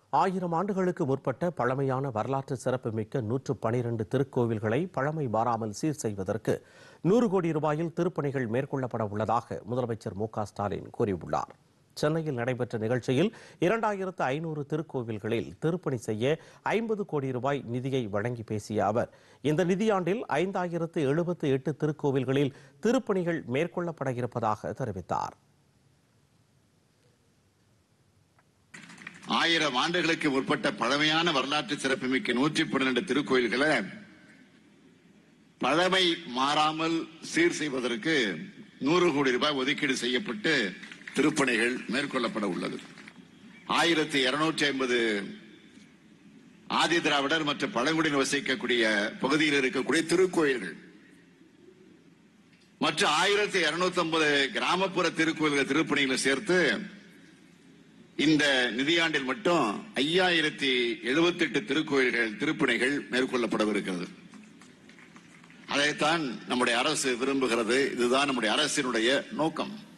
ஆயிரம் ஆண்டுகளுக்கு முற்பட்ட பழமையான வரலாற்று சிறப்புமிக்க நூற்று பனிரெண்டு திருக்கோவில்களை பழமை மாறாமல் சீர் செய்வதற்கு நூறு கோடி ரூபாயில் திருப்பணிகள் மேற்கொள்ளப்பட உள்ளதாக முதலமைச்சர் மு க ஸ்டாலின் கூறியுள்ளார் சென்னையில் நடைபெற்ற நிகழ்ச்சியில் இரண்டாயிரத்து ஐநூறு திருக்கோவில்களில் திருப்பணி செய்ய ஐம்பது கோடி ரூபாய் நிதியை வழங்கி பேசிய அவர் இந்த நிதியாண்டில் ஐந்தாயிரத்து எழுபத்து எட்டு திருக்கோவில்களில் திருப்பணிகள் மேற்கொள்ளப்பட இருப்பதாக தெரிவித்தார் ஆயிரம் ஆண்டுகளுக்கு முற்பட்ட பழமையான வரலாற்று சிறப்புமிக்க நூற்றி பன்னிரண்டு திருக்கோயில்களை பழமை மாறாமல் சீர் செய்வதற்கு நூறு கோடி ரூபாய் ஒதுக்கீடு செய்யப்பட்டு திருப்பணிகள் மேற்கொள்ளப்பட உள்ளது ஆயிரத்தி இருநூற்றி ஐம்பது ஆதி திராவிடர் மற்றும் பழங்குடியினர் வசிக்கக்கூடிய பகுதியில் இருக்கக்கூடிய திருக்கோயில்கள் மற்ற ஆயிரத்தி இருநூத்தி ஐம்பது கிராமப்புற திருக்கோயில்கள் திருப்பணிகளை சேர்த்து இந்த நிதியாண்டில் மட்டும் ஐயாயிரத்தி எழுபத்தி எட்டு திருக்கோயில்கள் திருப்பணிகள் மேற்கொள்ளப்படவிருக்கிறது அதைத்தான் நம்முடைய அரசு விரும்புகிறது இதுதான் நம்முடைய அரசினுடைய நோக்கம்